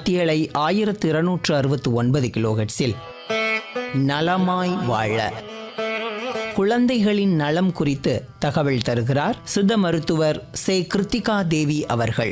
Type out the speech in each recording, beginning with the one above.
மத்தியலை ஆயிரத்து இருநூற்று அறுபத்து ஒன்பது கிலோஹெட்ஸில் நலமாய் வாழ குழந்தைகளின் நலம் குறித்து தகவல் தருகிறார் சித்த மருத்துவர் சே கிருத்திகா தேவி அவர்கள்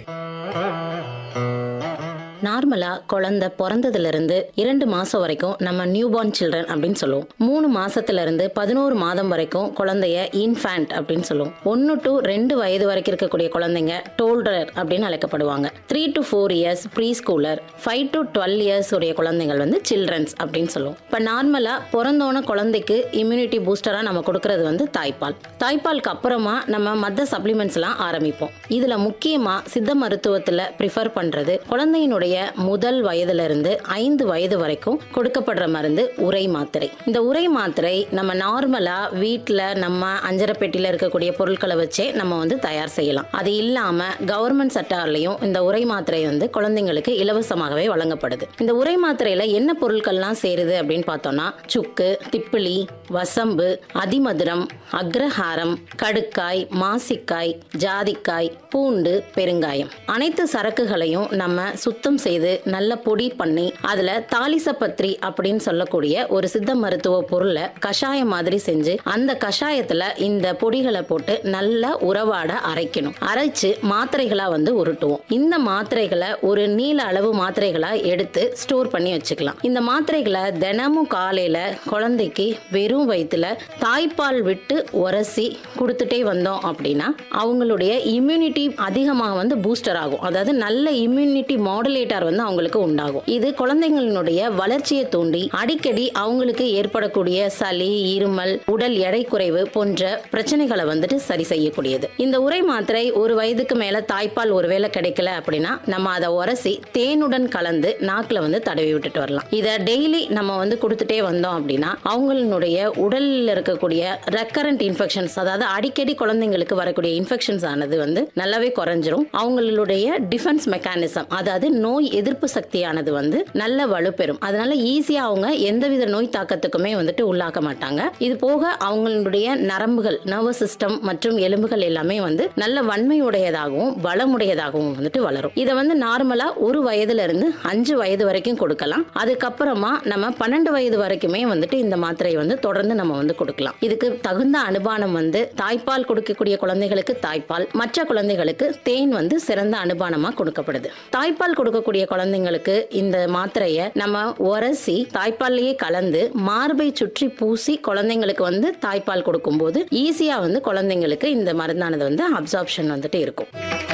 நார்மலா குழந்தை பிறந்ததுல இருந்து இரண்டு மாசம் வரைக்கும் நம்ம நியூபார்ன் சில்ட்ரன் அப்படின்னு சொல்லுவோம் மூணு மாசத்துல இருந்து பதினோரு மாதம் வரைக்கும் குழந்தைய இன்ஃபேண்ட் அப்படின்னு சொல்லுவோம் ஒன்னு டு ரெண்டு வயது வரைக்கும் இருக்கக்கூடிய குழந்தைங்க டோல்டர் அப்படின்னு அழைக்கப்படுவாங்க three to four years preschooler five to twelve years உடைய குழந்தைகள் வந்து சில்ட்ரன்ஸ் அப்படின்னு சொல்லுவோம் இப்போ நார்மலா பிறந்தோன குழந்தைக்கு இம்யூனிட்டி பூஸ்டரா நம்ம கொடுக்கறது வந்து தாய்ப்பால் தாய்ப்பாலுக்கு அப்புறமா நம்ம மற்ற சப்ளிமெண்ட்ஸ் எல்லாம் ஆரம்பிப்போம் இதுல முக்கியமா சித்த மருத்துவத்துல ப்ரிஃபர் பண்றது குழந்தையினுடைய முதல் வயதுல இருந்து ஐந்து வயது வரைக்கும் கொடுக்கப்படுற மருந்து உரை மாத்திரை இந்த உரை மாத்திரை நம்ம நார்மலா வீட்டில் நம்ம அஞ்சரை பெட்டியில இருக்கக்கூடிய பொருட்களை வச்சே நம்ம வந்து தயார் செய்யலாம் அது இல்லாம கவர்மெண்ட் செக்டார்லயும் இந்த உரை மாத்திரை வந்து குழந்தைங்களுக்கு இலவசமாகவே வழங்கப்படுது இந்த உரை மாத்திரையில என்ன பொருட்கள்லாம் சேருது அப்படின்னு பார்த்தோம்னா சுக்கு திப்பிலி வசம்பு அதிமதுரம் அக்ரஹாரம் கடுக்காய் மாசிக்காய் ஜாதிக்காய் பூண்டு பெருங்காயம் அனைத்து சரக்குகளையும் நம்ம சுத்தம் செய்து நல்ல பொடி பண்ணி அதுல தாலிசப்பத்திரி அப்படின்னு சொல்லக்கூடிய ஒரு சித்த மருத்துவ பொருளை கஷாயம் மாதிரி செஞ்சு அந்த கஷாயத்துல இந்த பொடிகளை போட்டு நல்ல உறவாட அரைக்கணும் அரைச்சு மாத்திரைகளா வந்து உருட்டுவோம் இந்த மாத்திரைகளை ஒரு நீல அளவு மாத்திரைகளா எடுத்து ஸ்டோர் பண்ணி வச்சுக்கலாம் இந்த மாத்திரைகளை தினமும் காலையில குழந்தைக்கு வெறும் வயிற்றுல தாய்ப்பால் விட்டு உரசி கொடுத்துட்டே வந்தோம் அப்படின்னா அவங்களுடைய இம்யூனிட்டி அதிகமாக வந்து பூஸ்டர் ஆகும் அதாவது நல்ல இம்யூனிட்டி மாடுலேட்டர் வந்து அவங்களுக்கு உண்டாகும் இது குழந்தைகளினுடைய வளர்ச்சியை தூண்டி அடிக்கடி அவங்களுக்கு ஏற்படக்கூடிய சளி இருமல் உடல் எடை குறைவு போன்ற பிரச்சனைகளை வந்துட்டு சரி செய்யக்கூடியது இந்த உரை மாத்திரை ஒரு வயதுக்கு மேல தாய்ப்பால் ஒருவேளை கிடைக்கல அப்படின்னா நம்ம அதை உரசி தேனுடன் கலந்து நாக்குல வந்து தடவி விட்டுட்டு வரலாம் இதை டெய்லி நம்ம வந்து கொடுத்துட்டே வந்தோம் அப்படின்னா அவங்களுடைய உடலில் இருக்கக்கூடிய ரெக்கரண்ட் இன்ஃபெக்ஷன்ஸ் அதாவது அடிக்கடி குழந்தைங்களுக்கு வரக்கூடிய இன்ஃபெக்ஷன்ஸ் ஆனது வந்து நல்லாவே குறைஞ்சிரும் அவங்களுடைய டிஃபென்ஸ் மெக்கானிசம் அதாவது நோய் எதிர்ப்பு சக்தியானது வந்து நல்ல வலுப்பெறும் அதனால ஈஸியா அவங்க எந்தவித நோய் தாக்கத்துக்குமே வந்துட்டு உள்ளாக்க மாட்டாங்க இது போக அவங்களுடைய நரம்புகள் நர்வஸ் சிஸ்டம் மற்றும் எலும்புகள் எல்லாமே வந்து நல்ல வன்மையுடையதாகவும் பலமுடையதாகவும் வந்துட்டு வளரும் இதை வந்து நார்மலா ஒரு வயதுல இருந்து அஞ்சு வயது வரைக்கும் கொடுக்கலாம் அதுக்கப்புறமா நம்ம பன்னெண்டு வயது வரைக்குமே வந்துட்டு இந்த மாத்திரையை வந்து தொடர்ந்து நம்ம வந்து கொடுக்கலாம் இதுக்கு தகுந்த அனுபானம் வந்து தாய்ப்பால் கொடுக்கக்கூடிய குழந்தைகளுக்கு தாய்ப்பால் மற்ற குழந்தைகளுக்கு தேன் வந்து சிறந்த அனுபானமா கொடுக்கப்படுது தாய்ப்பால் கொடுக்கக்கூடிய குழந்தைங்களுக்கு இந்த மாத்திரையை நம்ம உரசி தாய்ப்பால்லையே கலந்து மார்பை சுற்றி பூசி குழந்தைங்களுக்கு வந்து தாய்ப்பால் கொடுக்கும்போது ஈஸியா வந்து குழந்தைங்களுக்கு இந்த மருந்தானது வந்து அப்சார்ப்ஷன் வந்துட்டு இருக்கும்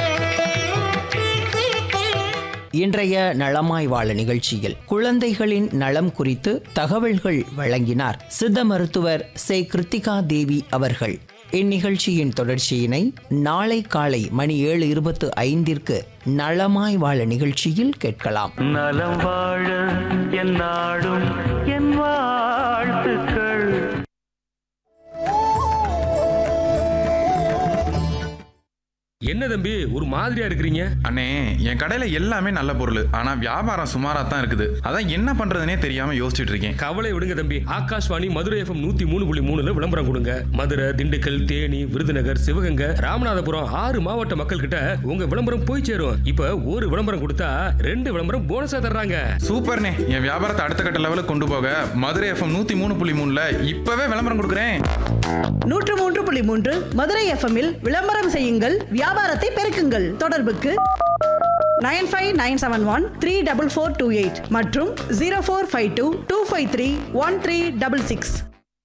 இன்றைய நலமாய் வாழ நிகழ்ச்சியில் குழந்தைகளின் நலம் குறித்து தகவல்கள் வழங்கினார் சித்த மருத்துவர் சே கிருத்திகா தேவி அவர்கள் இந்நிகழ்ச்சியின் தொடர்ச்சியினை நாளை காலை மணி ஏழு இருபத்து ஐந்திற்கு நலமாய் வாழ நிகழ்ச்சியில் கேட்கலாம் நலம் வாழ என் நாடும் என் வாழ்த்துக்கள் என்ன தம்பி ஒரு மாதிரியா இருக்கிறீங்க அண்ணே என் கடையில எல்லாமே நல்ல பொருள் ஆனா வியாபாரம் சுமாரா தான் இருக்குது அதான் என்ன பண்றதுனே தெரியாம யோசிச்சுட்டு இருக்கேன் கவலை விடுங்க தம்பி ஆகாஷ்வாணி மதுரை எஃப்எம் நூத்தி மூணு புள்ளி மூணுல விளம்பரம் கொடுங்க மதுரை திண்டுக்கல் தேனி விருதுநகர் சிவகங்கை ராமநாதபுரம் ஆறு மாவட்ட மக்கள் கிட்ட உங்க விளம்பரம் போய் சேரும் இப்ப ஒரு விளம்பரம் கொடுத்தா ரெண்டு விளம்பரம் போனஸா தர்றாங்க சூப்பர்ண்ணே என் வியாபாரத்தை அடுத்த கட்ட லெவலுக்கு கொண்டு போக மதுரை எஃப்எம் நூத்தி மூணு புள்ளி மூணுல இப்பவே விளம்பரம் கொடுக்குறேன் நூற்று மூன்று புள்ளி மூன்று மதுரை எஃப்எம்மில் விளம்பரம் செய்யுங்கள் வியாபாரத்தை பெருக்குங்கள் தொடர்புக்கு nine five nine seven one three double four two eight மற்றும் zero four five two two five three one three double six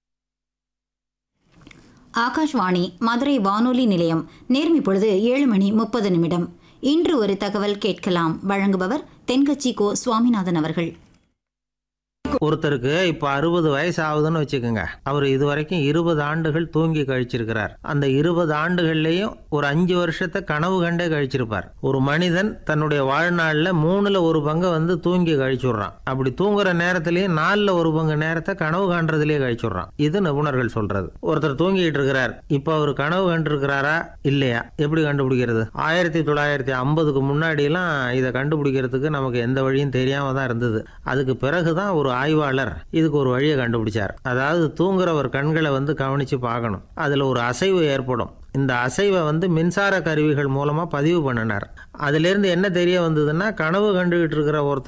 Akashvani Madurai வானொலி நிலையம் நேர்மி பொழுது ஏழு மணி முப்பது நிமிடம் இன்று ஒரு தகவல் கேட்கலாம் வழங்குபவர் தென்கட்சி கோ சுவாமிநாதன் அவர்கள் ஒருத்தருக்கு இப்போ அறுபது வயசு ஆகுதுன்னு வச்சுக்கோங்க அவர் இது வரைக்கும் இருபது ஆண்டுகள் தூங்கி கழிச்சிருக்கிறார் அந்த இருபது ஆண்டுகள்லேயும் ஒரு அஞ்சு வருஷத்தை கனவு கண்டே கழிச்சிருப்பார் ஒரு மனிதன் தன்னுடைய வாழ்நாளில் மூணில் ஒரு பங்கை வந்து தூங்கி கழிச்சுடுறான் அப்படி தூங்குற நேரத்திலேயே நாலில் ஒரு பங்கு நேரத்தை கனவு காண்றதுலேயே கழிச்சுடுறான் இது நிபுணர்கள் சொல்றது ஒருத்தர் தூங்கிட்டு இருக்கிறார் இப்போ அவர் கனவு கண்டிருக்கிறாரா இல்லையா எப்படி கண்டுபிடிக்கிறது ஆயிரத்தி தொள்ளாயிரத்தி ஐம்பதுக்கு முன்னாடியெல்லாம் இதை கண்டுபிடிக்கிறதுக்கு நமக்கு எந்த வழியும் தெரியாம தான் இருந்தது அதுக்கு பிறகு தான் ஒரு ஆய்வாளர் இதுக்கு ஒரு வழியை கண்டுபிடிச்சார் அதாவது தூங்குறவர் கண்களை வந்து கவனிச்சு பார்க்கணும் அதில் ஒரு அசைவு ஏற்படும் இந்த அசைவை வந்து மின்சார கருவிகள் மூலமாக பதிவு பண்ணினார் அதிலிருந்து என்ன தெரிய வந்ததுன்னா கனவு கண்டுகிட்டு இருக்கிற ஒருத்தர்